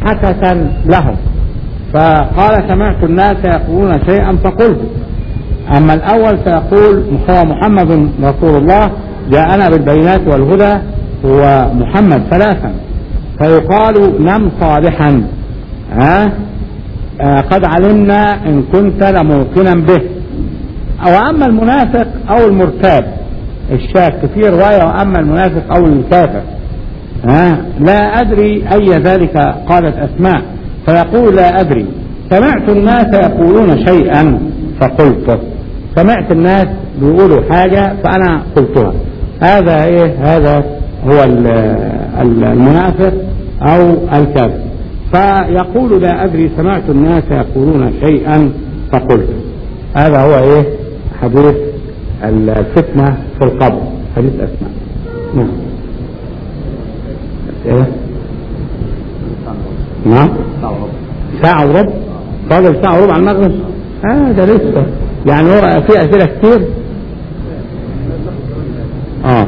حسسا لهم فقال سمعت الناس يقولون شيئا فقلت أما الأول فيقول هو محمد رسول الله جاءنا بالبينات والهدى هو محمد ثلاثا فيقال نم صالحا ها آه قد علمنا إن كنت لموقنا به أو أما المنافق أو المرتاب الشاك في رواية وأما المنافق أو الكافر ها لا أدري أي ذلك قالت أسماء فيقول لا أدري سمعت الناس يقولون شيئا فقلته سمعت الناس بيقولوا حاجة فأنا قلتها هذا إيه هذا هو المنافق أو الكافر فيقول لا أدري سمعت الناس يقولون شيئا فقلت هذا هو إيه حديث الفتنة في القبر حديث أسماء نعم إيه نعم ساعة وربع فاضل ساعة وربع على المغرب هذا آه لسه يعني هو في أسئلة كتير اه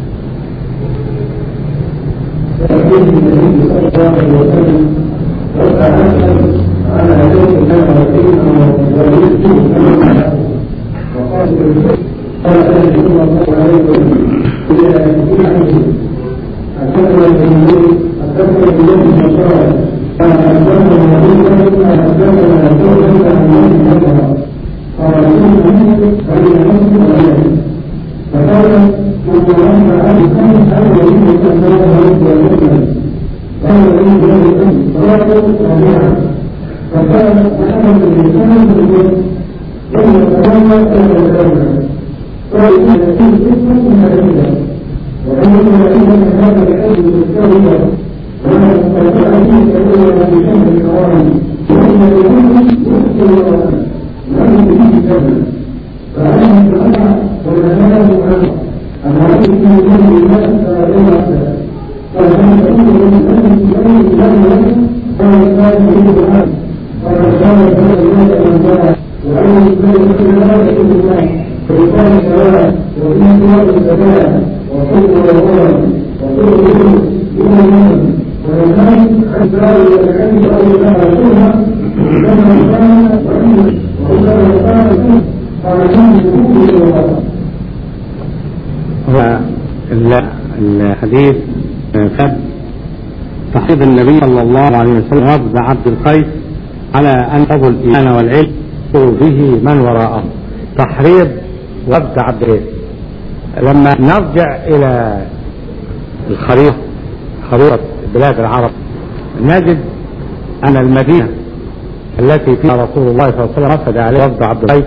الحديث فد تحريض النبي صلى الله عليه وسلم وفد عبد القيس على أن تبوا الإيمان والعلم به من وراءه تحريض وفد عبد القيس لما نرجع إلى الخريطة خريطة بلاد العرب نجد أن المدينة التي فيها رسول الله صلى الله عليه وسلم وفد عليه وفد عبد القيس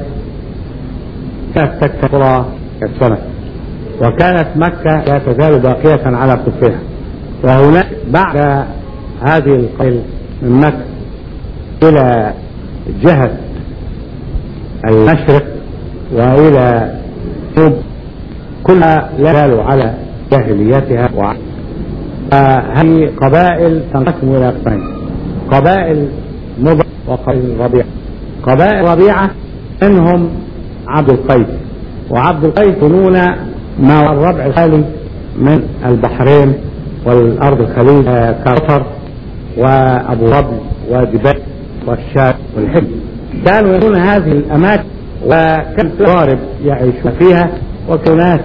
كانت تكفي قرى السنة وكانت مكة لا تزال باقية على قصرها وهناك بعد هذه القيل من مكة إلى جهة المشرق وإلى جنوب كلها لا تزال على جاهليتها وعلى هذه قبائل تنقسم إلى قسمين قبائل مضر وقبائل ربيعة قبائل ربيعة منهم عبد القيس وعبد القيس يكونون ما هو الربع الخالي من البحرين والأرض الخليج كفر وأبو ظبي ودبي والشام والحج كانوا يكون هذه الأماكن وكان ضارب يعيشون فيها وكناس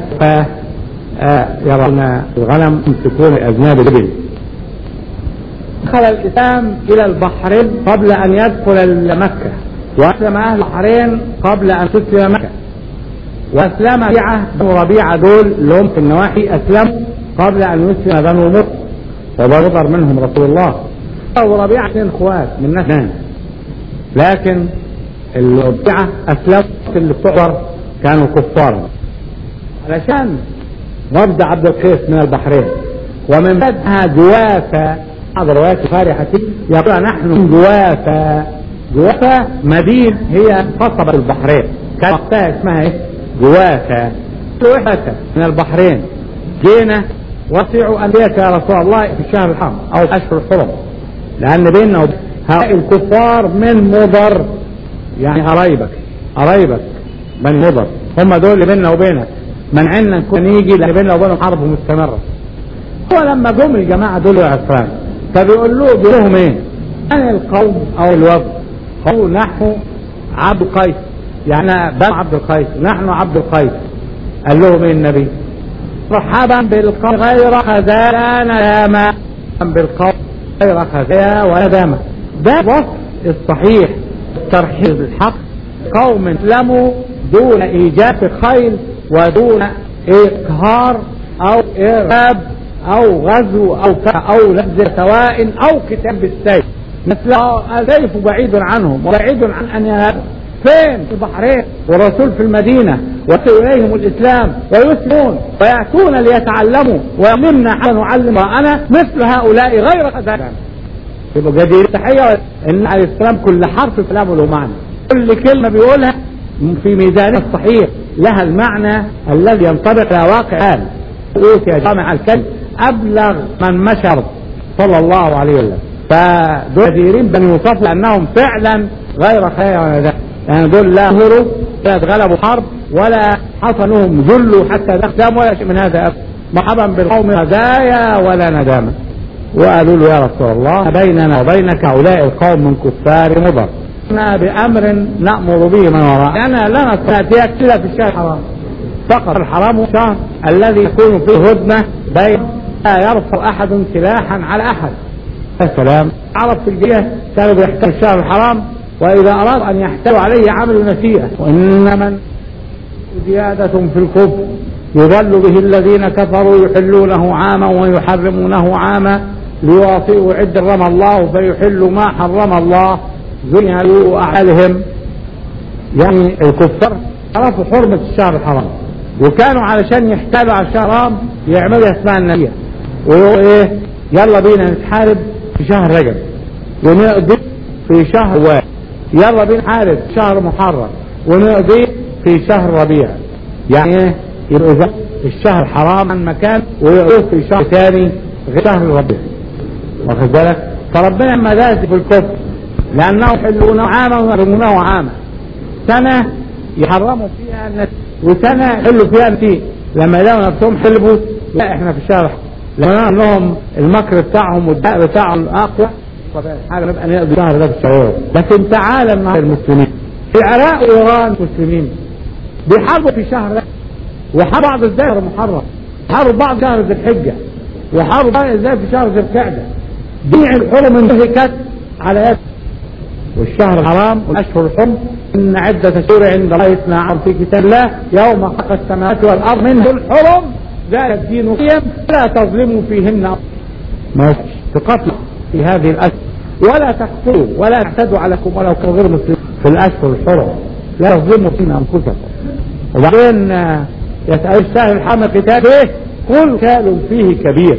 يرون الغنم يمسكون أذناب الإبل دخل الإسلام إلى البحرين قبل أن يدخل مكة وأسلم أهل البحرين قبل أن تسلم مكة وأسلم ربيعة بنو ربيعة دول اللي هم في النواحي أسلموا قبل أن يسلم بنو مر وبرضر منهم رسول الله وربيعة اثنين اخوات من ناس لكن الربيعة أسلموا اللي بتعبر كانوا كفارا علشان وفد عبد القيس من البحرين ومن بعدها جوافة بعض الروايات البخاري حكيم يقول نحن من جوافة جوافة مدينة هي قصبة البحرين كان وقتها اسمها ايه جوافة وحدة من البحرين جينا وسعوا أنبياء يا رسول الله في الشهر الحرام أو الأشهر الحرم لأن بيننا هؤلاء الكفار من مضر يعني قرايبك قرايبك من مضر هم دول اللي بيننا وبينك منعنا نكون نيجي لان بيننا وبينهم حرب مستمره هو لما جم الجماعه دول يا عفان فبيقول له بيقول لهم ايه؟ من القوم او الوفد قالوا نحن عبد القيس يعني بنو عبد القيس نحن عبد القيس قال لهم ايه النبي مرحبا بالقوم غير خزايا ندامة بالقوم غير خزايا وندامة ده الوصف الصحيح ترحيب الحق قوم اسلموا دون ايجاد خيل ودون اقهار او ارهاب او غزو او او لبس سواء او كتاب بالسيف مثل السيف بعيد عنهم وبعيد عن ان يهابوا فين في البحرين والرسول في المدينة ويأتي إليهم الإسلام ويسلمون ويأتون ليتعلموا ويعلمنا حتى نعلم أنا مثل هؤلاء غير خزانة يبقى جدير تحية إن عليه السلام كل حرف في كلامه له معنى كل كلمة بيقولها في ميزانه الصحيح لها المعنى الذي ينطبق على واقع حال أوتي جامع الكلم أبلغ من مشر صلى الله عليه وسلم فدول جديرين بن يوصفوا لأنهم فعلا غير خير ولا يعني دول لا هروا ولا اتغلبوا حرب ولا حصلهم ذلوا حتى دخلهم ولا شيء من هذا أبدا مرحبا بالقوم هدايا ولا ندامة وقالوا له يا رسول الله بيننا وبينك هؤلاء القوم من كفار مضر بأمر نأمر به من وراء أنا لا نستطيع إلا في الشهر الحرام فقط الحرام هو الشهر الذي يكون فيه هدنة بين لا يرفع أحد سلاحا على أحد السلام عرب في الجية كانوا بيحتاج الشهر الحرام وإذا أراد أن يحتوي عليه عمل نسيئة وإن من زيادة في الكفر يضل به الذين كفروا يحلونه عاما ويحرمونه عاما ليواطئوا عد رمى الله فيحلوا ما حرم الله زين أعالهم يعني الكفار عرفوا حرمة الشهر الحرام وكانوا علشان يحتالوا على الشهر الحرام يعملوا اسمها النبي ويقولوا ايه يلا بينا نتحارب في شهر رجب ونقضي في شهر واحد يلا بينا نحارب في شهر محرم ونقضي في شهر ربيع يعني ايه يبقى إذا الشهر حرام عن مكان ويقضي في شهر ثاني غير شهر ربيع واخد بالك فربنا لما داس في الكفر لانه يحلونه عاما ويحرمونه عاما سنه يحرموا فيها الناس وسنه يحلوا فيها النسيء لما يلاقوا نفسهم حلبوا لا احنا في الشهر لما نعمل لهم المكر بتاعهم والداء بتاعهم اقوى طب حاجه نبقى نقضي الشهر ده في الشوارع لكن تعالى النهارده المسلمين في العراق وايران مسلمين بيحاربوا في شهر ده وحاربوا بعض ازاي في محرم حاربوا بعض شهر ذي الحجه وحاربوا بعض ازاي في شهر ذي القعده جميع الحرم انتهكت على يد والشهر الحرام والاشهر الحرم ان عده شهور عند الله اثنا عشر في كتاب الله يوم خلق السماوات والارض منه الحرم ذلك الدين قيم لا تظلموا فيهن ما تقتلوا في هذه الاشهر ولا تقتلوا ولا تعتدوا عليكم ولو كانوا غير مسلمين في الاشهر الحرم لا تظلموا فيهن انفسكم وبعدين يسأل الشهر الحرام قتال ايه كل كال فيه كبير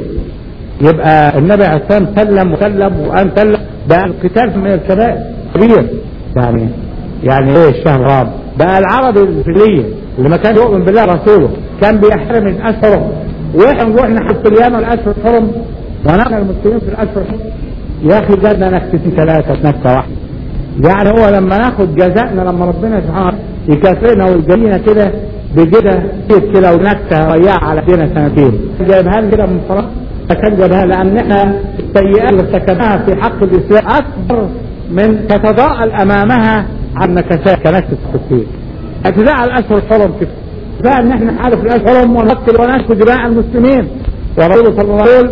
يبقى النبي عليه السلام سلم وسلم وقام سلم بقى القتال من الكبائر كبير يعني يعني ايه الشهر الحرام بقى العرب الفلية اللي ما كان يؤمن بالله رسوله كان بيحرم من اشهر واحنا نروح نحط اليمن الاشهر الحرم ونحن المسلمين في الاشهر الحرم يا اخي جدنا نكتفي ثلاثة نكتة واحدة يعني هو لما ناخد جزائنا لما ربنا سبحانه يكافئنا ويجزينا كده بكده كده ونكتة رياء على دينا سنتين جايبها لنا كده من فراغ كان جابها لان احنا السيئات اللي ارتكبناها في حق الاسلام اكبر من تتضاءل امامها عن نكسات كنكسة التكفير اعتداء على الاشهر الحرم كده فان احنا نحارب في الاشهر الحرم ونقتل ونسفك دماء المسلمين ورسول صلى الله عليه وسلم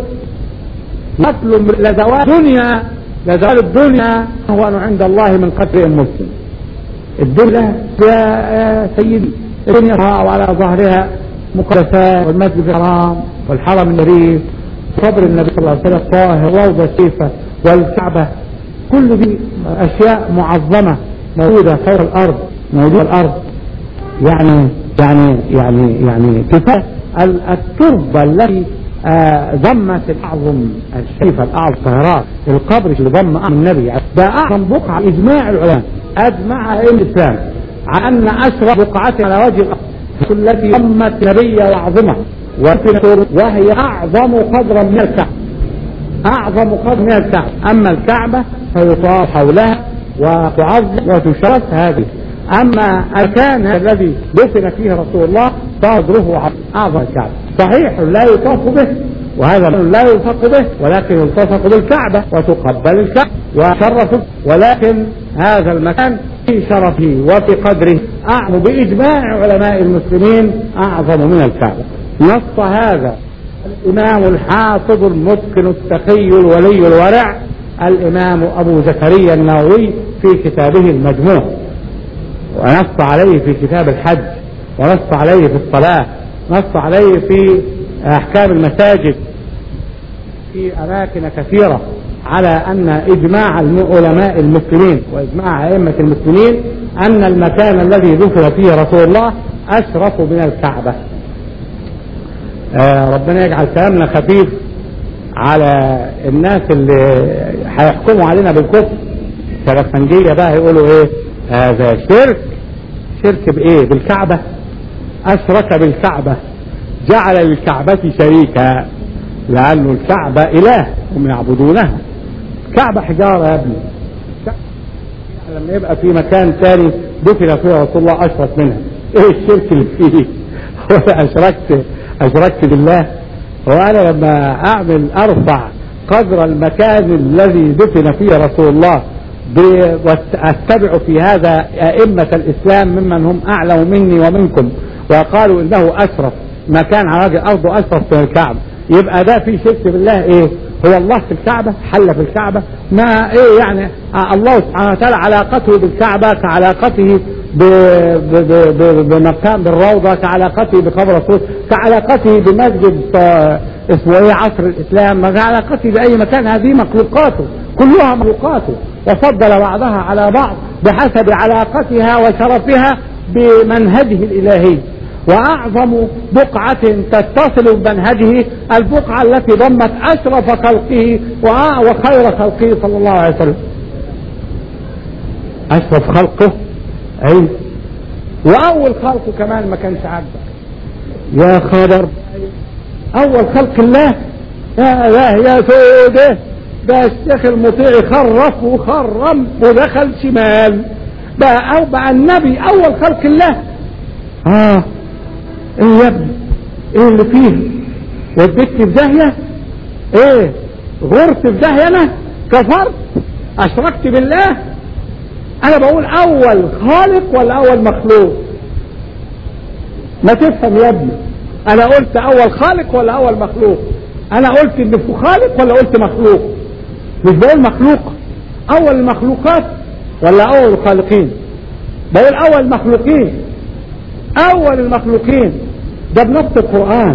قتل لزوال دنيا لزوال الدنيا هو عند الله من قتل المسلم الدنيا يا سيدي الدنيا وعلى ظهرها مقدسات والمسجد الحرام والحرم الشريف قبر النبي صلى الله عليه وسلم طاهر روضة شريفة والكعبة كل دي أشياء معظمة موجودة فوق الأرض موجودة الأرض يعني يعني يعني يعني كفاية التربة التي آه ضمت الأعظم الشريفة الأعظم الطهرات القبر اللي ضم أعظم النبي ده أعظم بقعة إجماع العلماء أجمع أئمة الإسلام على أن أشرف بقعة على وجه الأرض التي ضمت نبي وعظمه وهي أعظم قدرا من الكعبة أعظم قدر من الكعبة أما الكعبة فيطاف حولها وتعظم وتشرف هذه أما المكان الذي دفن فيه رسول الله فقدره أعظم الكعبة صحيح لا يطاف به وهذا لا يلصق به ولكن يلتصق بالكعبة وتقبل الكعبة وشرف ولكن هذا المكان في شرفه وفي قدره أعظم بإجماع علماء المسلمين أعظم من الكعبة نص هذا الإمام الحافظ المتقن التقي الولي الورع الإمام أبو زكريا النووي في كتابه المجموع ونص عليه في كتاب الحج ونص عليه في الصلاة نص عليه في أحكام المساجد في أماكن كثيرة على أن إجماع علماء المسلمين وإجماع أئمة المسلمين أن المكان الذي ذكر فيه رسول الله أشرف من الكعبة آه ربنا يجعل كلامنا خفيف على الناس اللي هيحكموا علينا بالكفر سلفنجية بقى يقولوا ايه هذا شرك شرك بايه بالكعبة اشرك بالكعبة جعل للكعبة شريكا لانه الكعبة اله هم يعبدونها كعبة حجارة يا ابني لما يبقى في مكان ثاني دفن فيه رسول الله اشرف منها ايه الشرك اللي فيه هو اشركت اشركت بالله وانا لما اعمل ارفع قدر المكان الذي دفن فيه رسول الله واتبع في هذا ائمة الاسلام ممن هم اعلم مني ومنكم وقالوا انه اشرف مكان على وجه الارض اشرف من الكعبة يبقى ده في شرك بالله ايه هو الله في الكعبة حل في الكعبة ما ايه يعني الله سبحانه وتعالى علاقته بالكعبة كعلاقته بمكان بالروضة كعلاقته بقبر رسول كعلاقته بمسجد اسمه ايه عصر الاسلام كعلاقته باي مكان هذه مخلوقاته كلها مخلوقاته وفضل بعضها على بعض بحسب علاقتها وشرفها بمنهجه الالهي واعظم بقعة تتصل بمنهجه البقعة التي ضمت اشرف خلقه وخير خلقه صلى الله عليه وسلم اشرف خلقه اي واول خلقه كمان ما كانش عاجبك يا خبر اول خلق الله يا لا يا سوده ده الشيخ المطيع خرف وخرم ودخل شمال بقى او بقى النبي اول خلق الله اه ايه يا ابني ايه اللي فيه وديتني في داهيه ايه غرت في داهيه انا كفرت اشركت بالله انا بقول اول خالق ولا اول مخلوق ما تفهم يا ابني انا قلت اول خالق ولا اول مخلوق انا قلت ان في خالق ولا قلت مخلوق مش بقول مخلوق اول المخلوقات ولا اول الخالقين بقول اول المخلوقين اول المخلوقين ده بنص القرآن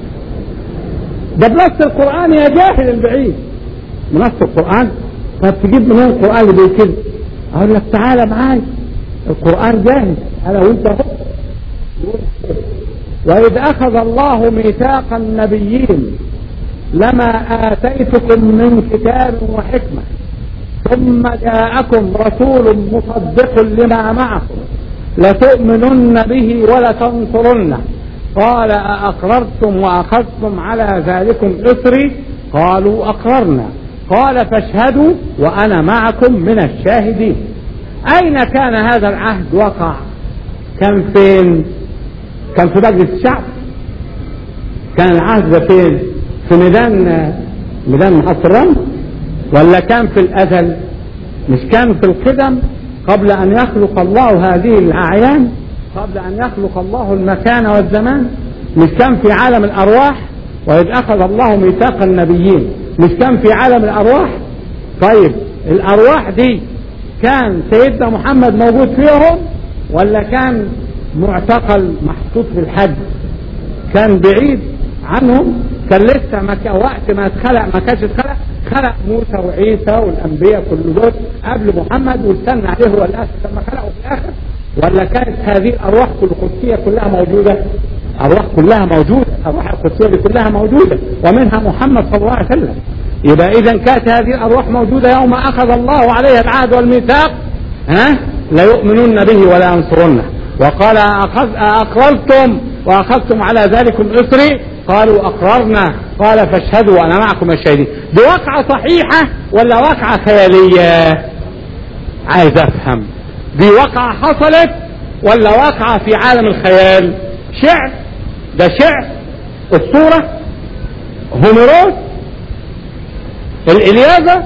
ده بنص القرآن يا جاهل البعيد بنص القرآن طب تجيب منين القرآن اللي كده اقول لك تعالى معايا القرآن جاهز انا وانت واذ اخذ الله ميثاق النبيين لما اتيتكم من كتاب وحكمة ثم جاءكم رسول مصدق لما معكم لتؤمنن به ولتنصرنه قال أأقررتم وأخذتم على ذلكم إصري قالوا أقررنا قال فاشهدوا وأنا معكم من الشاهدين أين كان هذا العهد وقع كان فين كان في مجلس الشعب كان العهد ده فين في ميدان ميدان محط الرمل ولا كان في الأزل مش كان في القدم قبل أن يخلق الله هذه الأعيان قبل أن يخلق الله المكان والزمان مش كان في عالم الأرواح وإذ أخذ الله ميثاق النبيين مش كان في عالم الأرواح طيب الأرواح دي كان سيدنا محمد موجود فيهم ولا كان معتقل محطوط في الحج كان بعيد عنهم كان لسه ما ك... وقت ما اتخلق ما كانش اتخلق خلق موسى وعيسى والانبياء كل دول قبل محمد واستنى عليه هو الاخر لما خلقوا في الاخر ولا كانت هذه الارواح القدسيه كلها موجوده ارواح كلها موجوده الارواح القدسيه دي كلها موجوده ومنها محمد صلى الله عليه وسلم يبقى اذا كانت هذه الارواح موجوده يوم اخذ الله عليها العهد والميثاق ها ليؤمنون به ولا ينصرنه وقال أخذ أقررتم وأخذتم على ذلكم إصري قالوا أقررنا قال فاشهدوا وأنا معكم الشهيدين دي واقعة صحيحة ولا واقعة خيالية عايز أفهم دي واقعة حصلت ولا واقعة في عالم الخيال شعر ده شعر الصورة هوميروس الإلياذة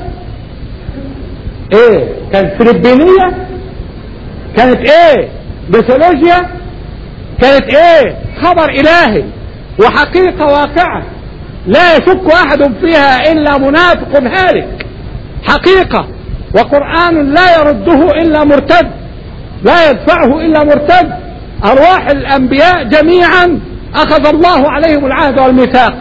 ايه كانت فلبينية كانت ايه ميثولوجيا كانت ايه خبر الهي وحقيقة واقعة لا يشك احد فيها الا منافق هالك حقيقة وقرآن لا يرده الا مرتد لا يدفعه الا مرتد ارواح الانبياء جميعا اخذ الله عليهم العهد والميثاق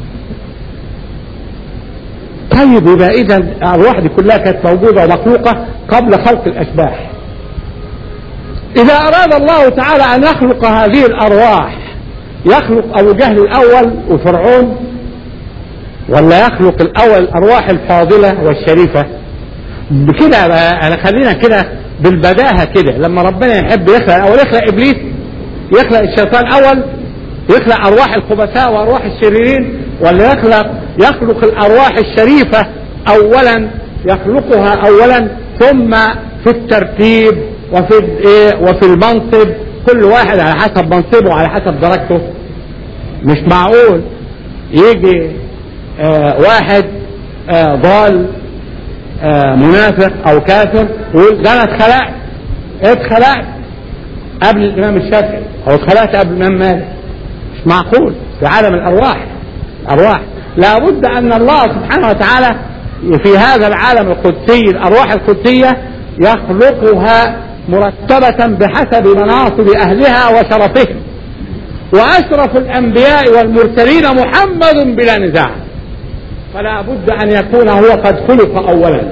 طيب يبقى اذا الارواح دي كلها كانت موجوده ومخلوقه قبل خلق الاشباح اذا اراد الله تعالى ان يخلق هذه الارواح يخلق ابو جهل الاول وفرعون ولا يخلق الاول الارواح الفاضله والشريفه بكده انا خلينا كده بالبداهه كده لما ربنا يحب يخلق الاول يخلق ابليس يخلق الشيطان الاول يخلق ارواح الخبثاء وارواح الشريرين ولا يخلق يخلق الارواح الشريفه اولا يخلقها اولا ثم في الترتيب وفي ايه وفي المنصب كل واحد على حسب منصبه وعلى حسب درجته مش معقول يجي آه واحد آه ضال آه منافق او كافر ويقول ده انا اتخلقت اتخلقت قبل الامام الشافعي او اتخلقت قبل الامام مالك مش معقول في عالم الارواح ارواح لابد ان الله سبحانه وتعالى في هذا العالم القدسي الارواح القدسيه يخلقها مرتبه بحسب مناصب اهلها وشرفهم واشرف الانبياء والمرسلين محمد بلا نزاع فلا بد ان يكون هو قد خلق اولا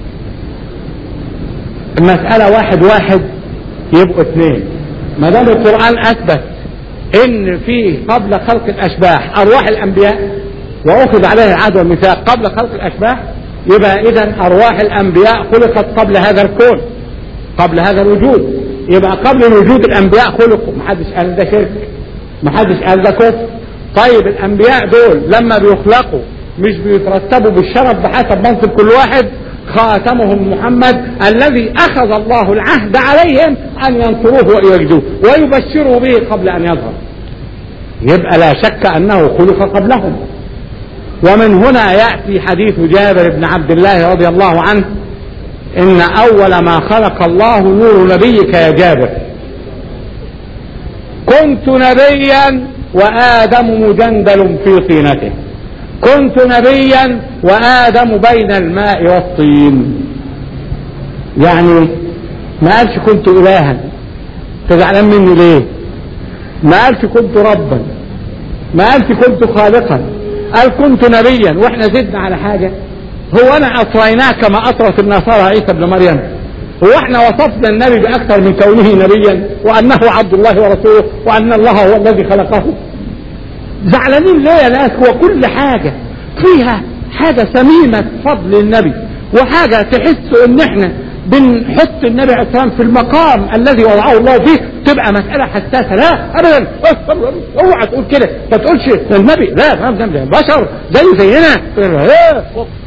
المساله واحد واحد يبقوا اثنين ما دام القران اثبت ان في قبل خلق الاشباح ارواح الانبياء واخذ عليه العهد والميثاق قبل خلق الاشباح يبقى اذا ارواح الانبياء خلقت قبل هذا الكون قبل هذا الوجود يبقى قبل وجود الانبياء خلقوا محدش قال ده شرك محدش قال ده كفر طيب الانبياء دول لما بيخلقوا مش بيترتبوا بالشرف بحسب منصب كل واحد خاتمهم محمد الذي اخذ الله العهد عليهم ان ينصروه ويجدوه ويبشروا به قبل ان يظهر يبقى لا شك انه خلق قبلهم ومن هنا ياتي حديث جابر بن عبد الله رضي الله عنه ان اول ما خلق الله نور نبيك يا جابر كنت نبيا وادم مجندل في طينته كنت نبيا وادم بين الماء والطين يعني ما قالش كنت الها تزعلان مني ليه ما قالش كنت ربا ما قالش كنت خالقا قال كنت نبيا واحنا زدنا على حاجه هو انا اطريناه كما اطرت النصارى عيسى ابن مريم هو احنا وصفنا النبي باكثر من كونه نبيا وانه عبد الله ورسوله وان الله هو الذي خلقه زعلانين ليه يا ناس هو كل حاجة فيها حاجة ثمينة فضل النبي وحاجة تحسوا ان احنا بنحط النبي عليه السلام في المقام الذي وضعه الله فيه تبقى مسألة حساسة لا ابدا اوعى تقول كده ما تقولش النبي لا ما ده بشر زي زينا ايه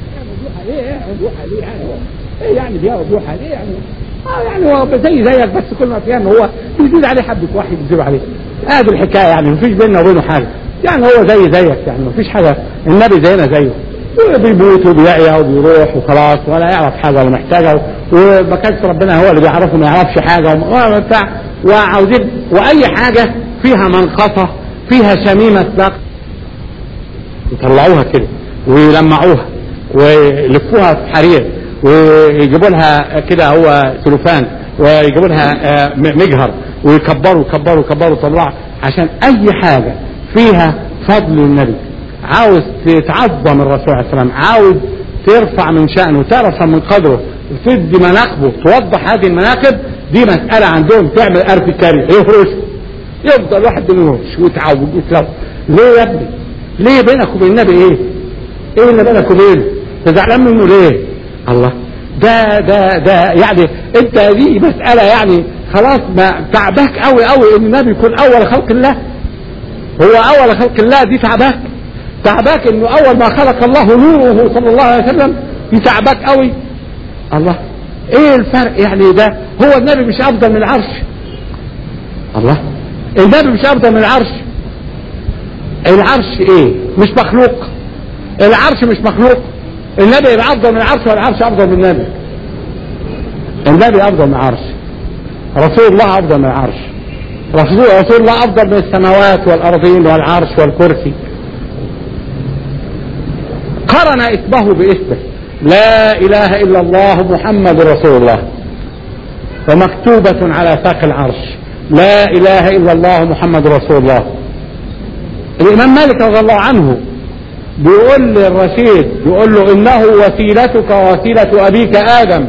ايه يعني بيقعد عليه يعني اه يعني هو زي زيك بس كل ما فيها ان هو بيزيد عليه حبة وحي بيزيد عليه هذه الحكاية يعني مفيش بيننا وبينه حاجة يعني هو زي زيك يعني مفيش حاجة النبي زينا زيه بيموت وبيعيا وبيروح وخلاص ولا يعرف حاجة ولا محتاجة وما كانش ربنا هو اللي بيعرفه ما يعرفش حاجة وبتاع وعاوزين وأي حاجة فيها منقصة فيها شميمة ساق يطلعوها كده ويلمعوها ويلفوها في حرير ويجيبوا لها كده هو سلوفان ويجيبوا لها مجهر ويكبروا يكبروا يكبروا يطلعوا عشان اي حاجة فيها فضل النبي عاوز تعظم الرسول عليه السلام عاوز ترفع من شأنه ترفع من قدره تدي مناقبه توضح هذه المناقب دي مسألة عندهم تعمل أرض كاري يفرش يفضل واحد يفرش ويتعود ويتلو ليه يا ابني ليه بينك وبين النبي ايه ايه اللي بينك وبينه تزعلان منه ليه الله ده ده ده يعني انت دي مسألة يعني خلاص ما تعباك قوي قوي ان النبي يكون اول خلق الله هو اول خلق الله دي تعباك تعباك انه اول ما خلق الله نوره صلى الله عليه وسلم دي تعباك قوي الله ايه الفرق يعني ده هو النبي مش افضل من العرش الله النبي مش افضل من العرش العرش ايه مش مخلوق العرش مش مخلوق النبي يبقى افضل من العرش والعرش افضل من النبي النبي افضل من العرش رسول الله افضل من العرش رسول, رسول الله افضل من السماوات والارضين والعرش والكرسي قرن اسمه باسمه لا اله الا الله محمد رسول الله ومكتوبة على ساق العرش لا اله الا الله محمد رسول الله الامام مالك رضي الله عنه بيقول للرشيد بيقول له انه وسيلتك ووسيلة ابيك ادم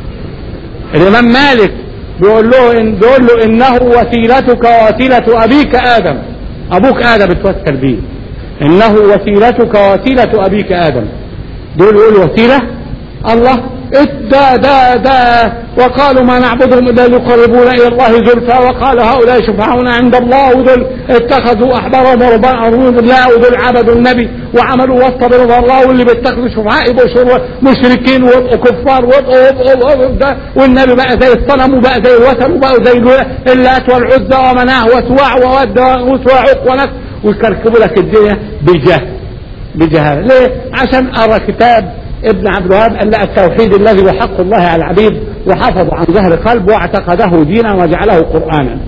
الامام مالك بيقول له إن بيقول له انه وسيلتك ووسيلة ابيك ادم ابوك ادم اتوسل بيه انه وسيلتك ووسيلة ابيك ادم دول يقولوا وسيلة الله ده ده ده وقالوا ما نعبدهم الا ليقربونا الى الله زلفى وقال هؤلاء شفعاؤنا عند الله ودول اتخذوا احبارهم ورهبانهم بالله ودول عبدوا النبي وعملوا وسط برضا الله واللي بيتخذوا شفعاء يبقوا مشركين ويبقوا كفار ويبقوا والنبي بقى زي الصنم وبقى زي الوثن وبقى زي اللات والعزى ومناه وسواع وود وسواع ونس ويكركبوا لك الدنيا بجهل بجهاله ليه؟ عشان ارى كتاب ابن عبد الوهاب قال لا التوحيد الذي هو حق الله على العبيد وحفظ عن ظهر قلب واعتقده دينا وجعله قرانا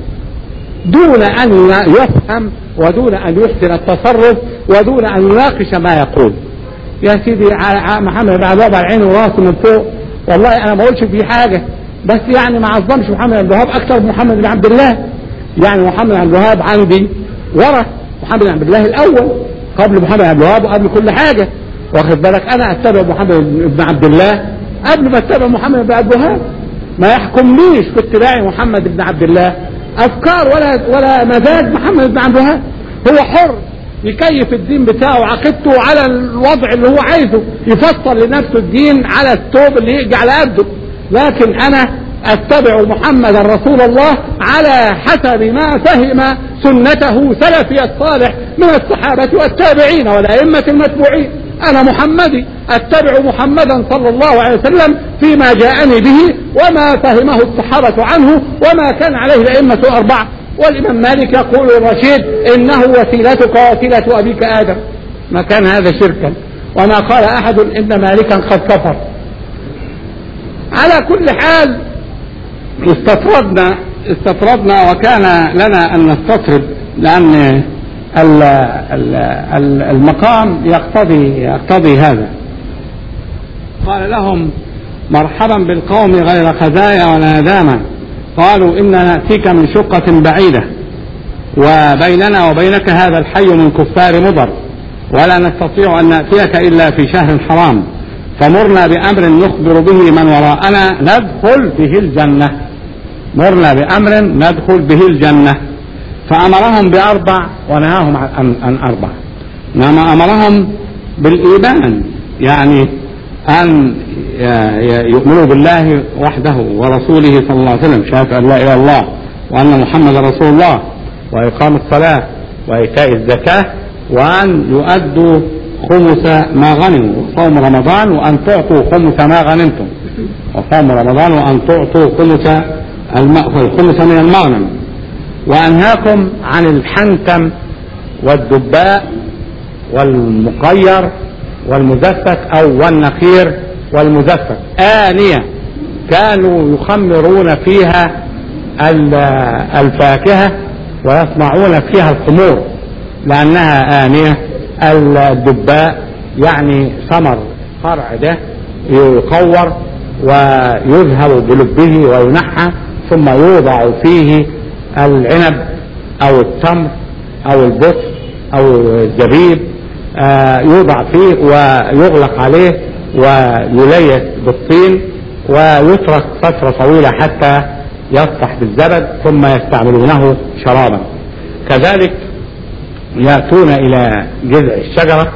دون ان يفهم ودون ان يحسن التصرف ودون ان يناقش ما يقول يا سيدي محمد بن عبد الوهاب على عيني وراسه من فوق والله انا ما اقولش في حاجه بس يعني ما عظمش محمد بن الوهاب اكثر من محمد بن عبد الله يعني محمد بن عبد الوهاب عندي ورا محمد بن عبد الله الاول قبل محمد بن عبد الوهاب وقبل كل حاجه واخد بالك انا اتبع محمد بن عبد الله قبل ما اتبع محمد بن عبد الوهاب ما يحكمنيش في اتباع محمد بن عبد الله افكار ولا ولا مزاج محمد بن عبد الوهاب هو حر يكيف الدين بتاعه وعقيدته على الوضع اللي هو عايزه يفصل لنفسه الدين على الثوب اللي يجي على قده لكن انا اتبع محمدا رسول الله على حسب ما فهم سنته سلفي الصالح من الصحابة والتابعين والأئمة المتبوعين أنا محمدي أتبع محمدا صلى الله عليه وسلم فيما جاءني به وما فهمه الصحابة عنه وما كان عليه الأئمة الأربعة والإمام مالك يقول الرشيد إنه وسيلتك وسيلة أبيك آدم ما كان هذا شركا وما قال أحد إن مالكا قد كفر على كل حال استطردنا استطردنا وكان لنا أن نستطرد لأن المقام يقتضي يقتضي هذا قال لهم مرحبا بالقوم غير خزايا ولا ندامة قالوا إنا نأتيك من شقة بعيدة وبيننا وبينك هذا الحي من كفار مضر ولا نستطيع أن نأتيك إلا في شهر حرام فمرنا بأمر نخبر به من وراءنا ندخل به الجنة مرنا بأمر ندخل به الجنة فأمرهم بأربع ونهاهم عن, عن أربع إنما أمرهم بالإيمان يعني أن يؤمنوا بالله وحده ورسوله صلى الله عليه وسلم شهادة أن لا إله إلا الله وأن محمد رسول الله وإقام الصلاة وإيتاء الزكاة وأن يؤدوا خمس ما غنموا وصوم رمضان وأن تعطوا خمس ما غنمتم وصوم رمضان وأن تعطوا خمس الخمس من المغنم وأنهاكم عن الحنتم والدباء والمقير والمزفت أو والنخير والمزفت آنية كانوا يخمرون فيها الفاكهة ويصنعون فيها الخمور لأنها آنية الدباء يعني ثمر فرع ده يقور ويذهب بلبه وينحى ثم يوضع فيه العنب او التمر او البصر او الزبيب آه يوضع فيه ويغلق عليه ويليس بالطين ويترك فترة طويلة حتى يصفح بالزبد ثم يستعملونه شرابا كذلك يأتون إلى جذع الشجرة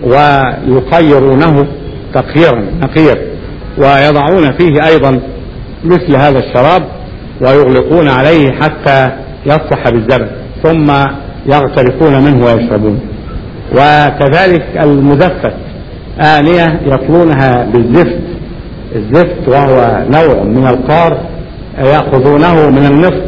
ويقيرونه تقييرا نقير ويضعون فيه أيضا مثل هذا الشراب ويغلقون عليه حتى يصفح بالزبد ثم يغترفون منه ويشربون وكذلك المزفت آنية يطلونها بالزفت الزفت وهو نوع من القار يأخذونه من النفط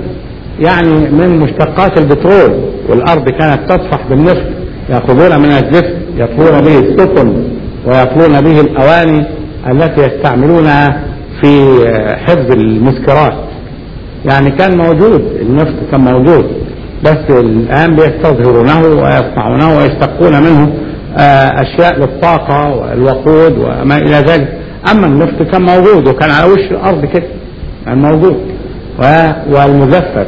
يعني من مشتقات البترول والأرض كانت تصفح بالنفط يأخذون من الزفت يطلون به السفن ويطلون به الأواني التي يستعملونها في حفظ المسكرات يعني كان موجود النفط كان موجود بس الآن بيستظهرونه ويصنعونه ويشتقون منه أشياء للطاقة والوقود وما إلى ذلك أما النفط كان موجود وكان على وش الأرض كده كان موجود والمزفت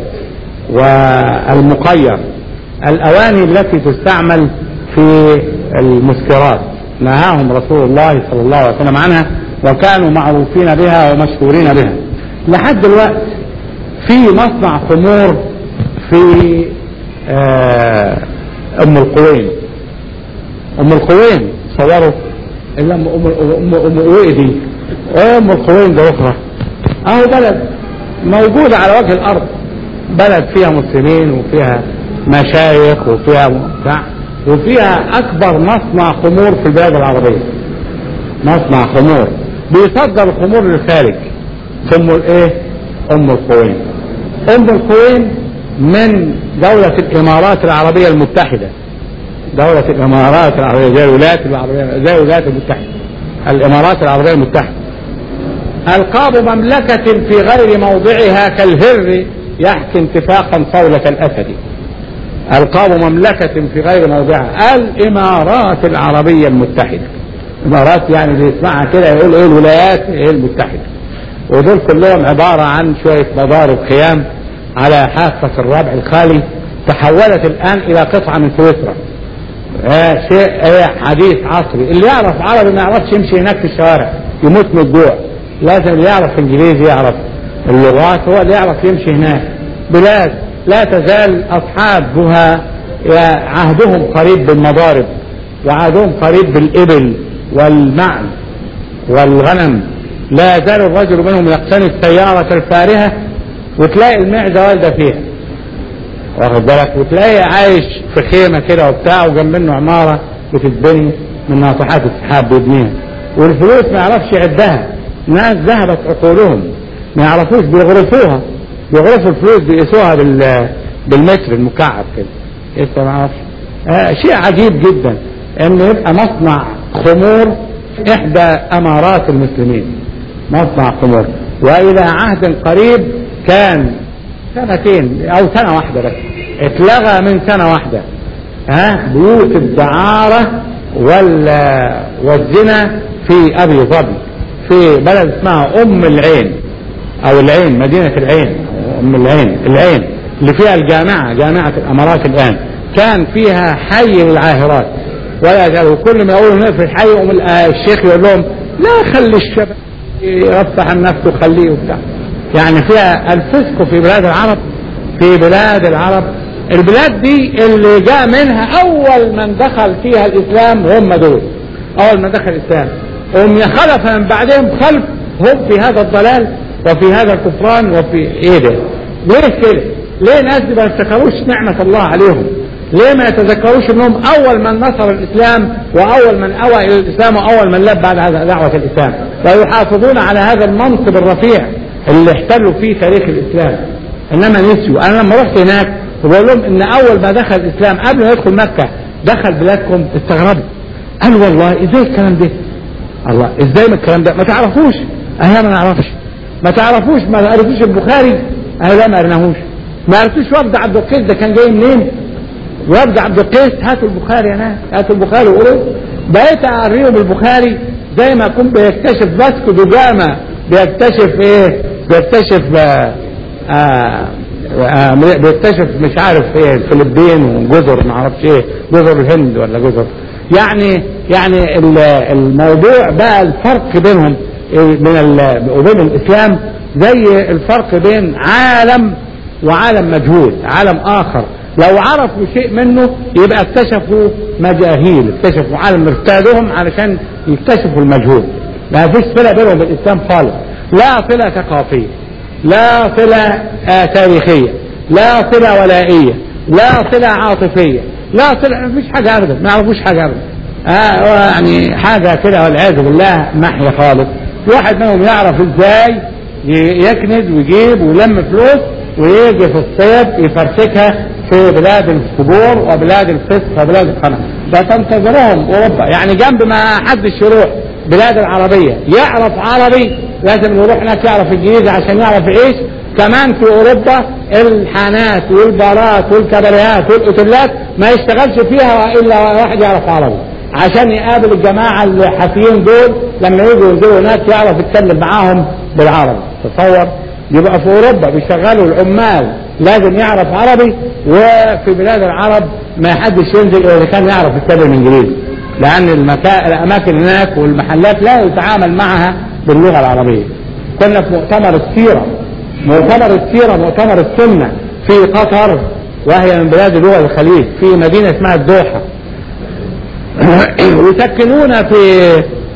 والمقير الأواني التي تستعمل في المسكرات نهاهم رسول الله صلى الله عليه وسلم عنها وكانوا معروفين بها ومشهورين بها لحد دلوقتي في مصنع خمور في آه ام القوين ام القوين صوروا الا ام ام ام ام قوي دي ام القوين ده اخرى اهو بلد موجودة على وجه الارض بلد فيها مسلمين وفيها مشايخ وفيها بتاع وفيها اكبر مصنع خمور في البلاد العربية مصنع خمور بيصدر الخمور للخارج ثم الايه ام القوين ام القوين من دولة الامارات العربية المتحدة دولة الامارات العربية زي الولايات العربية زي الولايات المتحدة الامارات العربية المتحدة القاب مملكة في غير موضعها كالهر يحكي انتفاقا صولة الاسد القاب مملكة في غير موضعها الامارات العربية المتحدة امارات يعني اللي يسمعها كده يقول ايه الولايات ايه المتحدة ودول كلهم عبارة عن شوية مضارب خيام على حافة الربع الخالي تحولت الآن إلى قطعة من سويسرا آه شيء آه حديث عصري اللي يعرف عربي ما يعرفش يمشي هناك في الشوارع يموت من الجوع لازم اللي يعرف انجليزي يعرف اللغات هو اللي يعرف يمشي هناك بلاد لا تزال أصحابها عهدهم قريب بالمضارب وعهدهم قريب بالإبل والمعز والغنم لا يزال الرجل منهم يقتني السيارة الفارهة وتلاقي المعزة والدة فيها واخد بالك وتلاقيه عايش في خيمة كده وبتاع وجنب منه عمارة بتتبني من ناطحات السحاب بيبنيها والفلوس ما يعرفش يعدها ناس ذهبت عقولهم ما يعرفوش بيغرفوها بيغرفوا الفلوس بيقيسوها بال بالمتر المكعب كده لسه ما اعرفش آه شيء عجيب جدا ان يبقى مصنع خمور احدى امارات المسلمين مصنع خمور والى عهد قريب كان سنتين او سنة واحدة بس اتلغى من سنة واحدة ها بيوت الدعارة وال والزنا في ابي ظبي في بلد اسمها ام العين او العين مدينة العين ام العين العين اللي فيها الجامعة جامعة الامارات الان كان فيها حي للعاهرات ولا يزالوا كل ما يقولوا نقفل الحي يقوم الشيخ يقول لهم لا خلي الشباب يرفع عن نفسه خليه وبتاع يعني فيها الفسق في بلاد العرب في بلاد العرب البلاد دي اللي جاء منها اول من دخل فيها الاسلام هم دول اول من دخل الاسلام هم خلف من بعدهم خلف هم في هذا الضلال وفي هذا الكفران وفي ايه ده ليه كده ليه الناس دي ما يفتكروش نعمة الله عليهم ليه ما يتذكروش انهم اول من نصر الاسلام واول من اوى الى الاسلام واول من لبى على دعوة الاسلام ويحافظون على هذا المنصب الرفيع اللي احتلوا فيه تاريخ الاسلام انما نسيوا انا لما رحت هناك وبقول لهم ان اول ما دخل الاسلام قبل ما يدخل مكة دخل بلادكم استغربوا قالوا والله ازاي الكلام ده الله ازاي ما الكلام ده ما تعرفوش انا ما نعرفش ما تعرفوش ما عرفوش البخاري انا لا ما قرناهوش ما عرفتوش وفد عبد القيس ده كان جاي منين وفد عبد القيس هاتوا البخاري يا ناس هاتوا البخاري وقولوا بقيت اوريهم البخاري زي ما يكون بيكتشف فاسكو دو جاما بيكتشف ايه بيكتشف آه آه آه بيكتشف مش عارف ايه الفلبين وجزر ما اعرفش ايه جزر الهند ولا جزر يعني يعني الموضوع بقى الفرق بينهم من وبين الاسلام زي الفرق بين عالم وعالم مجهول عالم اخر لو عرفوا شيء منه يبقى اكتشفوا مجاهيل اكتشفوا عالم ارتادهم علشان يكتشفوا المجهول ما فيش صلة بينهم بالإسلام خالص لا صلة ثقافية لا صلة آه تاريخية لا صلة ولائية لا صلة عاطفية لا صلة ما فيش حاجة أبدا ما يعرفوش حاجة أبدا آه يعني حاجة كده والعياذ بالله محية خالص في واحد منهم يعرف ازاي يكند ويجيب ويلم فلوس ويجي في الصيف يفرتكها في بلاد الفجور وبلاد الفسق وبلاد الخنا ده تنتظرهم اوروبا يعني جنب ما حدش يروح بلاد العربيه يعرف عربي لازم يروح هناك يعرف انجليزي عشان يعرف يعيش كمان في اوروبا الحانات والبارات والكباريات والاوتيلات ما يشتغلش فيها الا واحد يعرف عربي عشان يقابل الجماعه الحافيين دول لما يجوا ينزلوا هناك يعرف يتكلم معاهم بالعربي تصور يبقى في اوروبا بيشغلوا العمال لازم يعرف عربي وفي بلاد العرب ما حدش ينزل اذا كان يعرف يتكلم انجليزي لان المكا... الاماكن هناك والمحلات لا يتعامل معها باللغه العربيه كنا في مؤتمر السيره مؤتمر السيره مؤتمر السنه في قطر وهي من بلاد دول الخليج في مدينه اسمها الدوحه ويسكنونا في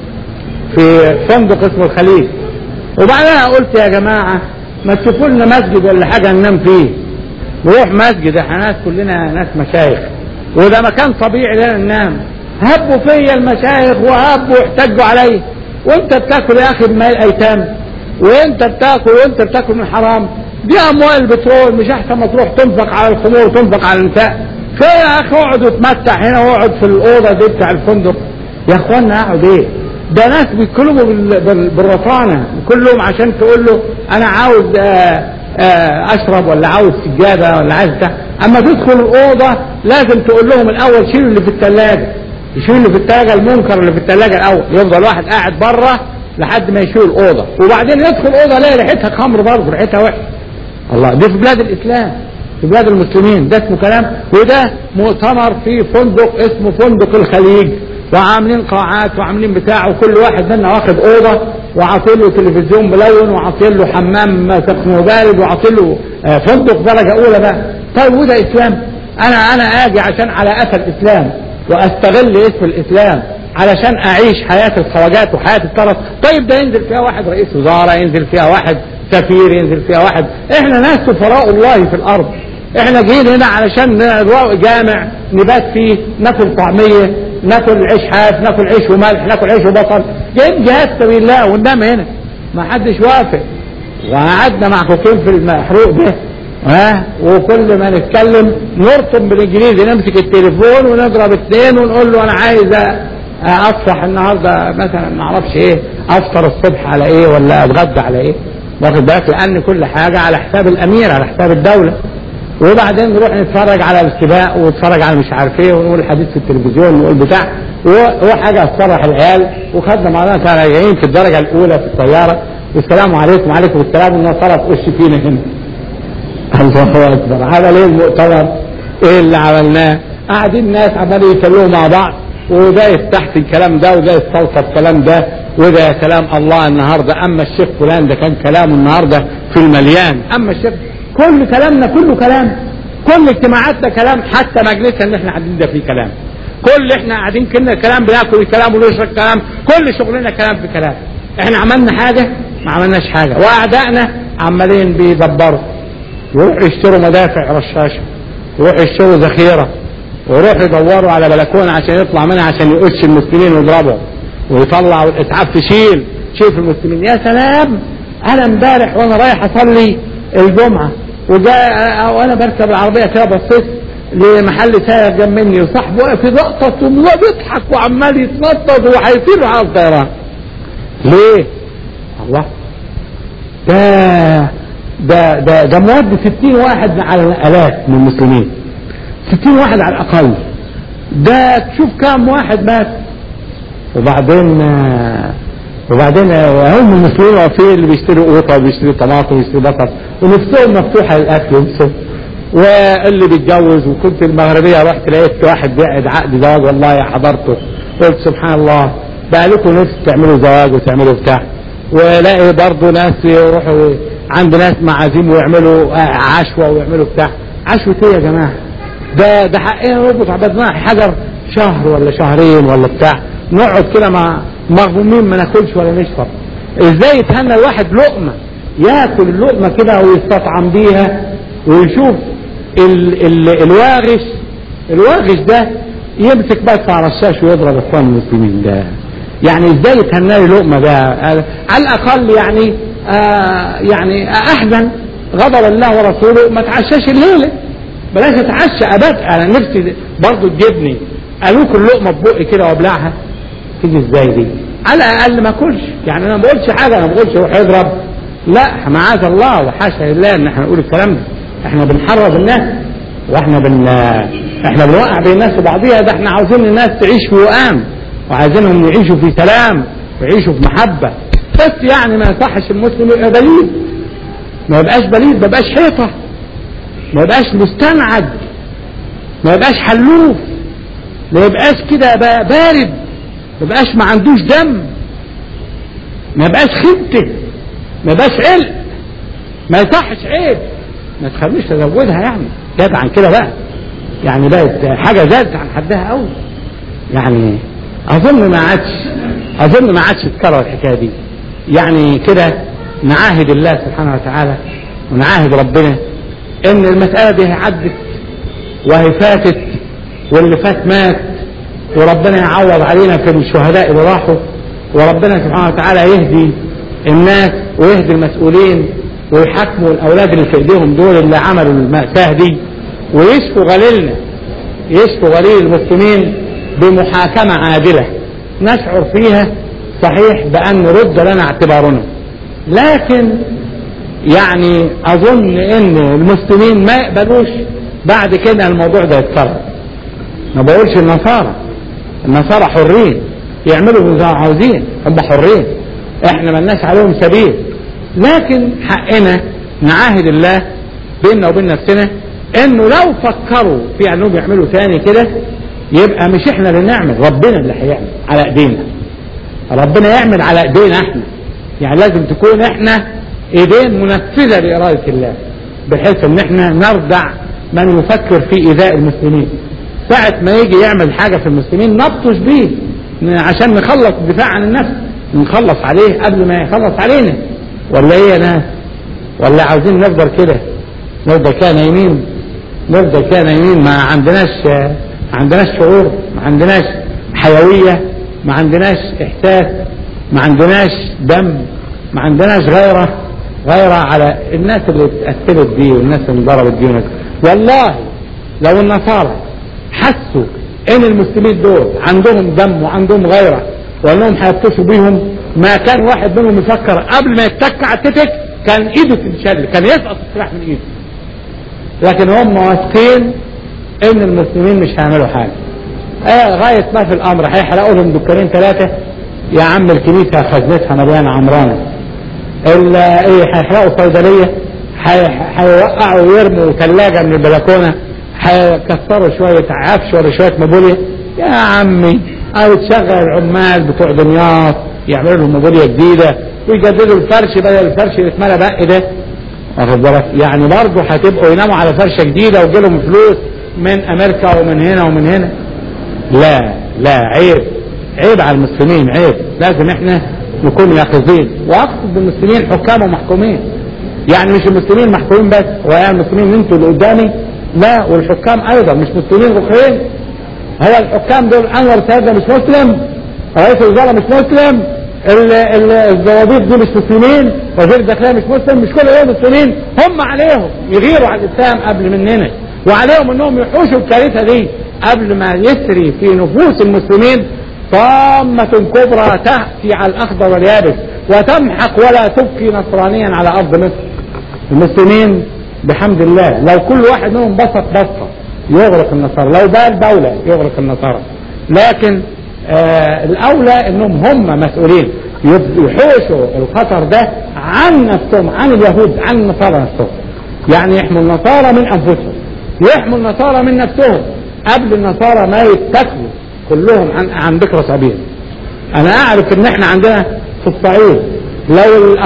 في فندق اسمه الخليج وبعدها قلت يا جماعه ما تشوفوا لنا مسجد ولا حاجه ننام فيه نروح مسجد احنا ناس كلنا ناس مشايخ وده مكان طبيعي لنا ننام هبوا فيا المشايخ وهبوا واحتجوا علي وانت بتاكل يا اخي بمال الايتام وانت بتاكل وانت بتاكل من حرام دي اموال البترول مش احسن ما تروح تنفق على الخمور وتنفق على النساء فيا يا اخي اقعد واتمتع هنا واقعد في الاوضه دي بتاع الفندق يا اخوانا اقعد ايه ده ناس بيتكلموا بال- بال- بالرطانه كلهم عشان تقول له انا عاوز آه، آه، اشرب ولا عاوز سجاده ولا عايز بتاع اما تدخل الاوضه لازم تقول لهم الاول شيلوا اللي في الثلاجه يشيلوا اللي في الثلاجه المنكر اللي في الثلاجه الاول يفضل واحد قاعد بره لحد ما يشيل الاوضه وبعدين يدخل الاوضه يلاقي ريحتها خمر برضه ريحتها وحشه الله دي في بلاد الاسلام في بلاد المسلمين ده اسمه كلام وده مؤتمر في فندق اسمه فندق الخليج وعاملين قاعات وعاملين بتاع وكل واحد منا واخد اوضه وعاطين له تلفزيون ملون وعاطين له حمام سخن وبارد وعاطين له آه، فندق درجه اولى بقى طيب وده اسلام انا انا اجي عشان على اثر الاسلام واستغل اسم الاسلام علشان اعيش حياه الخواجات وحياه الطرف طيب ده ينزل فيها واحد رئيس وزاره ينزل فيها واحد سفير ينزل فيها واحد احنا ناس سفراء الله في الارض احنا جايين هنا علشان نروق جامع نبات فيه ناكل طعميه ناكل عيش حاف ناكل عيش وملح ناكل عيش وبصل جايين جهاد سبيل الله وننام هنا ما حدش وافق وقعدنا محكوكين في المحروق ده ها وكل ما نتكلم نرطم بالانجليزي نمسك التليفون ونضرب اثنين ونقول له انا عايز افصح النهارده مثلا ما اعرفش ايه افطر الصبح على ايه ولا اتغدى على ايه واخد بالك لان كل حاجه على حساب الامير على حساب الدوله وبعدين نروح نتفرج على السباق ونتفرج على مش عارف ايه ونقول حديث في التلفزيون ونقول بتاع و- وحاجه تفرح العيال وخدنا معانا كانوا راجعين في الدرجه الاولى في الطياره والسلام عليكم وعليكم السلام والناس صرف وش فينا هنا الله اكبر عمل ايه المؤتمر ايه اللي عملناه قاعدين ناس عمالين يتكلموا مع بعض وده يستحسن الكلام ده وده يستلطف الكلام ده وده كلام الله النهارده اما الشيخ فلان ده كان كلامه النهارده في المليان اما الشيخ كل كلامنا كله كلام كل اجتماعاتنا كلام حتى مجلسنا اللي احنا قاعدين ده فيه كلام كل احنا قاعدين كلنا كلام بناكل الكلام ونشرب كلام كل شغلنا كلام في كلام احنا عملنا حاجه ما عملناش حاجه واعدائنا عمالين بيدبروا يروحوا يشتروا مدافع رشاشه يروحوا يشتروا ذخيره ويروحوا يدوروا على بلكونه عشان يطلع منها عشان يقش المسلمين ويضربهم ويطلعوا الاسعاف تشيل تشيل في المسلمين يا سلام انا امبارح وانا رايح اصلي الجمعه وجاء وانا بركب العربيه كده بصيت لمحل سايق جنب مني وصاحبه واقف يزقطط وبيضحك وعمال يتنطط وهيطير على الطيران ليه؟ الله ده ده ده ده مود 60 واحد على الالاف من المسلمين 60 واحد على الاقل ده تشوف كام واحد مات وبعدين آه، وبعدين آه، هم المسلمين واقفين اللي بيشتروا قوطه وبيشتروا طماطم وبيشتروا بصل ونفسهم مفتوحه للاكل ونفسهم واللي بيتجوز وكنت المغربيه رحت لقيت واحد بيعقد عقد زواج والله حضرته قلت سبحان الله بقى لكم نفس تعملوا زواج وتعملوا بتاع ولاقي برضه ناس يروحوا عند ناس معازيم ويعملوا آه، عشوة ويعملوا بتاع عشوة ايه يا جماعة ده ده حقنا نربط عبدنا حجر شهر ولا شهرين ولا بتاع نقعد كده مع مغمومين ما ناكلش ولا نشرب ازاي يتهنى الواحد لقمة ياكل اللقمة كده ويستطعم بيها ويشوف ال ال الواغش الواغش ده يمسك بس على الشاش ويضرب اخوان المسلمين ده يعني ازاي يتهنى لي لقمه ده آه، على الاقل يعني آه يعني احزن غضب الله ورسوله ما تعشاش الليله بلاش اتعشى ابات انا نفسي برضه تجيبني قالوا كل لقمه ببقي كده وابلعها تيجي ازاي دي على الاقل ما اكلش يعني انا ما بقولش حاجه انا ما بقولش روح يضرب لا معاذ الله وحاشا لله ان احنا نقول الكلام ده احنا بنحرض الناس واحنا بن احنا بنوقع بين الناس وبعضيها ده احنا عاوزين الناس تعيش في وئام وعايزينهم يعيشوا في سلام ويعيشوا في محبه بس يعني ما يصحش المسلم يبقى بليد ما يبقاش بليد ما يبقاش حيطه ما يبقاش مستنعد ما يبقاش حلوف ما يبقاش كده بارد ما يبقاش ما عندوش دم ما يبقاش خبته ما يبقاش علق ما يصحش عيب ما تخليش تزودها يعني زاد عن كده بقى يعني بقت حاجه زادت عن حدها قوي يعني اظن ما عادش اظن ما عادش تكرر الحكايه دي يعني كده نعاهد الله سبحانه وتعالى ونعاهد ربنا ان المساله دي عدت وهي فاتت واللي فات مات وربنا يعوض علينا في الشهداء اللي راحوا وربنا سبحانه وتعالى يهدي الناس ويهدي المسؤولين ويحاكموا الاولاد اللي في ايديهم دول اللي عملوا المأساة دي ويشفوا غليلنا يشفوا غليل المسلمين بمحاكمة عادلة نشعر فيها صحيح بأن رد لنا اعتبارنا لكن يعني أظن أن المسلمين ما يقبلوش بعد كده الموضوع ده يتكرر ما بقولش النصارى النصارى حرين يعملوا زي ما عاوزين هم حرين احنا ملناش عليهم سبيل لكن حقنا نعاهد الله بيننا وبين نفسنا انه لو فكروا في انهم يعملوا تاني كده يبقى مش احنا اللي نعمل ربنا اللي هيعمل على ايدينا ربنا يعمل على ايدينا احنا يعني لازم تكون احنا ايدين منفذة لإرادة الله بحيث ان احنا نردع من يفكر في ايذاء المسلمين ساعة ما يجي يعمل حاجة في المسلمين نبطش بيه عشان نخلص الدفاع عن النفس نخلص عليه قبل ما يخلص علينا ولا ايه يا ناس ولا عاوزين نفضل كده نفضل كده نايمين نفضل كده نايمين ما عندناش ما عندناش شعور ما عندناش حيوية ما عندناش احساس ما عندناش دم ما عندناش غيرة غيرة على الناس اللي اتأثرت دي والناس اللي انضربت دي والله لو النصارى حسوا ان المسلمين دول عندهم دم وعندهم غيرة وانهم هيبتسوا بيهم ما كان واحد منهم يفكر قبل ما يتك على التتك كان ايده تنشل كان يسقط السلاح من ايده لكن هم واثقين ان المسلمين مش هيعملوا حاجه آه غايه ما في الامر هيحرقوا لهم دكانين ثلاثه يا عم الكنيسه خزنتها مليانه عمرانه ايه هيحرقوا صيدليه هيوقعوا ويرموا ثلاجه من البلكونه هيكسروا شويه عفش ولا شويه مبوليه يا عمي او تشغل العمال بتوع دمياط يعملوا لهم مبوليه جديده ويجددوا الفرش بدل الفرش اللي اتملى بق ده واخد بالك يعني برضه هتبقوا يناموا على فرشه جديده ويجي لهم فلوس من امريكا ومن هنا ومن هنا لا لا عيب عيب على المسلمين عيب لازم احنا نكون يقظين واقصد بالمسلمين حكام ومحكومين يعني مش المسلمين محكومين بس ويعني المسلمين انتوا اللي قدامي لا والحكام ايضا مش مسلمين اخرين هو الحكام دول انور سيد مش مسلم رئيس الوزراء مش مسلم الزوابيط دي مش مسلمين وزير الداخليه مش مسلم مش كل دول مسلمين هم عليهم يغيروا على الاسلام قبل مننا وعليهم انهم يحوشوا الكارثه دي قبل ما يسري في نفوس المسلمين طامة كبرى تأتي على الأخضر واليابس وتمحق ولا تبقي نصرانيا على أرض مصر المسلمين بحمد الله لو كل واحد منهم بسط بسطة يغرق النصارى لو ده الدولة يغرق النصارى لكن آه الأولى أنهم هم مسؤولين يحوشوا الخطر ده عن نفسهم عن اليهود عن النصارى نفسهم يعني يحموا النصارى من أنفسهم يحموا النصارى من نفسهم قبل النصارى ما يتكلوا كلهم عن عن بكرة سبيل انا اعرف ان احنا عندنا في الصعيد لو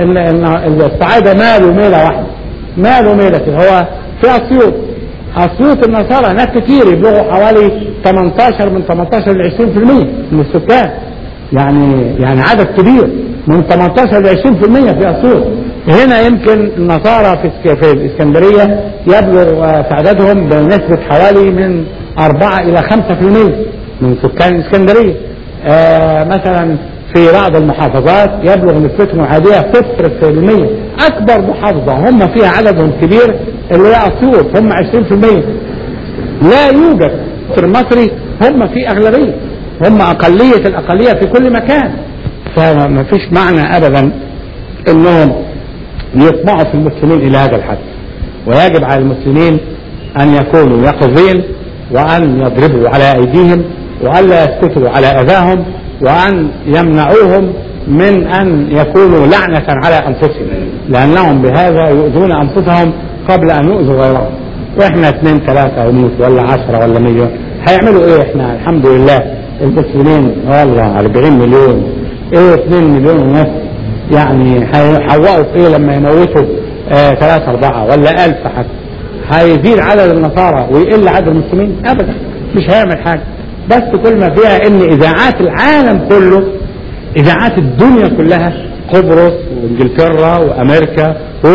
الصعايدة مالوا ميلة واحدة مالوا ميلة كده هو في اسيوط اسيوط النصارى ناس كتير يبلغوا حوالي 18 من 18 ل 20% من السكان يعني يعني عدد كبير من 18 ل 20% في اسيوط هنا يمكن النصارى في في الاسكندريه يبلغ تعدادهم بنسبه حوالي من 4 الى 5% من سكان الاسكندريه آه مثلا في بعض المحافظات يبلغ نسبتهم العادية صفر في المية أكبر محافظة هم فيها عددهم كبير اللي هي أسيوط هم 20% لا يوجد في المصري هم في اغلبيه هم اقليه الاقليه في كل مكان فما فيش معنى ابدا انهم يطمعوا في المسلمين الى هذا الحد ويجب على المسلمين ان يكونوا يقظين وان يضربوا على ايديهم والا يسكتوا على اذاهم وان يمنعوهم من ان يكونوا لعنه على انفسهم لانهم بهذا يؤذون انفسهم قبل ان يؤذوا غيرهم واحنا اثنين ثلاثه يموت ولا عشرة ولا مليون هيعملوا ايه احنا الحمد لله المسلمين والله 40 مليون ايه 2 مليون ونص يعني هيحوقوا في ايه لما يموتوا آه ثلاثة أربعة ولا ألف حتى هيزيد عدد النصارى ويقل عدد المسلمين أبدا مش هيعمل حاجة بس كل ما فيها إن إذاعات العالم كله إذاعات الدنيا كلها قبرص وإنجلترا وأمريكا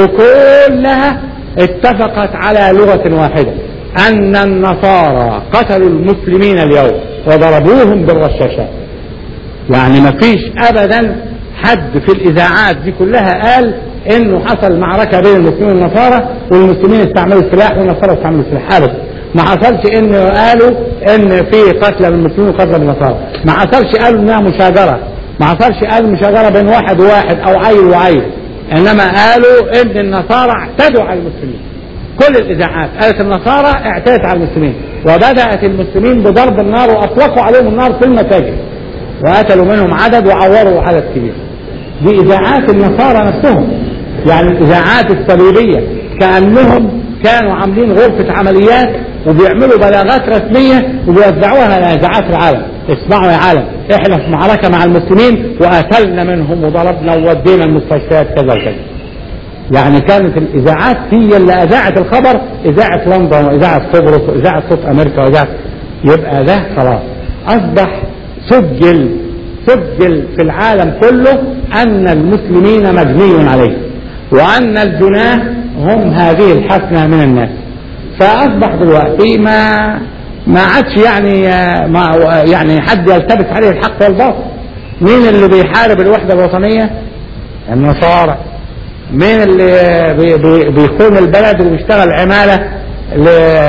وكلها اتفقت على لغة واحدة أن النصارى قتلوا المسلمين اليوم وضربوهم بالرشاشات يعني ما فيش أبدا حد في الإذاعات دي كلها قال إنه حصل معركة بين المسلمين والنصارى والمسلمين استعملوا السلاح والنصارى استعملوا السلاح أبدا ما حصلش إن قالوا إن في قتلى من المسلمين وقتلى من النصارى ما حصلش قالوا إنها مشاجرة ما حصلش قالوا مشاجرة بين واحد وواحد أو عيل وعيل إنما قالوا إن النصارى اعتدوا على المسلمين كل الإذاعات قالت النصارى اعتدت على المسلمين وبدأت المسلمين بضرب النار وأطلقوا عليهم النار في المساجد وقتلوا منهم عدد وعوروا عدد كبير دي إذاعات النصارى نفسهم يعني الإذاعات الصليبية كأنهم كانوا عاملين غرفة عمليات وبيعملوا بلاغات رسمية وبيوزعوها على إذاعات العالم اسمعوا يا عالم احنا في معركة مع المسلمين وقتلنا منهم وضربنا وودينا المستشفيات كذا وكذا يعني كانت الإذاعات هي اللي أذاعت الخبر إذاعة لندن وإذاعة قبرص وإذاعة صوت أمريكا وإذاعة يبقى ده خلاص أصبح سجل سجل في العالم كله أن المسلمين مجني عليه وأن الجناه هم هذه الحسنة من الناس فأصبح دلوقتي ما ما عادش يعني ما يعني حد يلتبس عليه الحق والباطل مين اللي بيحارب الوحدة الوطنية النصارى مين اللي بي بي بيخون البلد وبيشتغل عمالة ل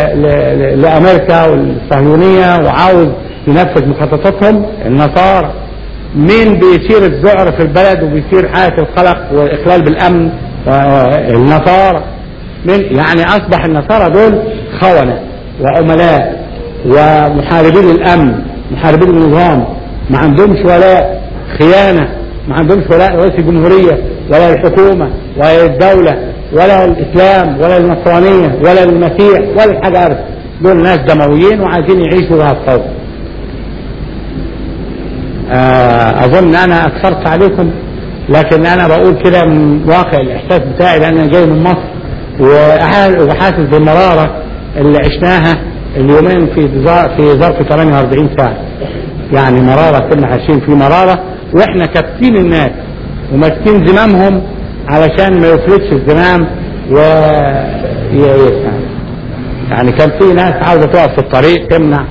ل لأمريكا والصهيونية وعاوز ينفذ مخططاتهم النصارى مين بيثير الذعر في البلد وبيثير حالة القلق والإخلال بالأمن النصارى من يعني أصبح النصارى دول خونة وعملاء ومحاربين الأمن محاربين النظام ما عندهمش ولاء خيانة ما عندهمش ولاء رئيس الجمهورية ولا الحكومة ولا الدولة ولا الإسلام ولا النصرانية ولا المسيح ولا الحاجة أبدا دول ناس دمويين وعايزين يعيشوا بها الصوت أظن أنا أكثرت عليكم لكن أنا بقول كده من واقع الإحساس بتاعي لأن أنا جاي من مصر وحاسس بالمرارة اللي عشناها اليومين في في ظرف 48 ساعة يعني مرارة كنا عايشين في مرارة واحنا كابتين الناس وماسكين زمامهم علشان ما يفلتش الزمام و يعني كان في ناس عاوزة تقف في الطريق تمنع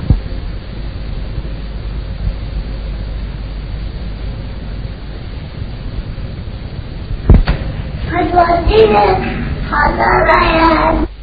هتودينا حضارة يا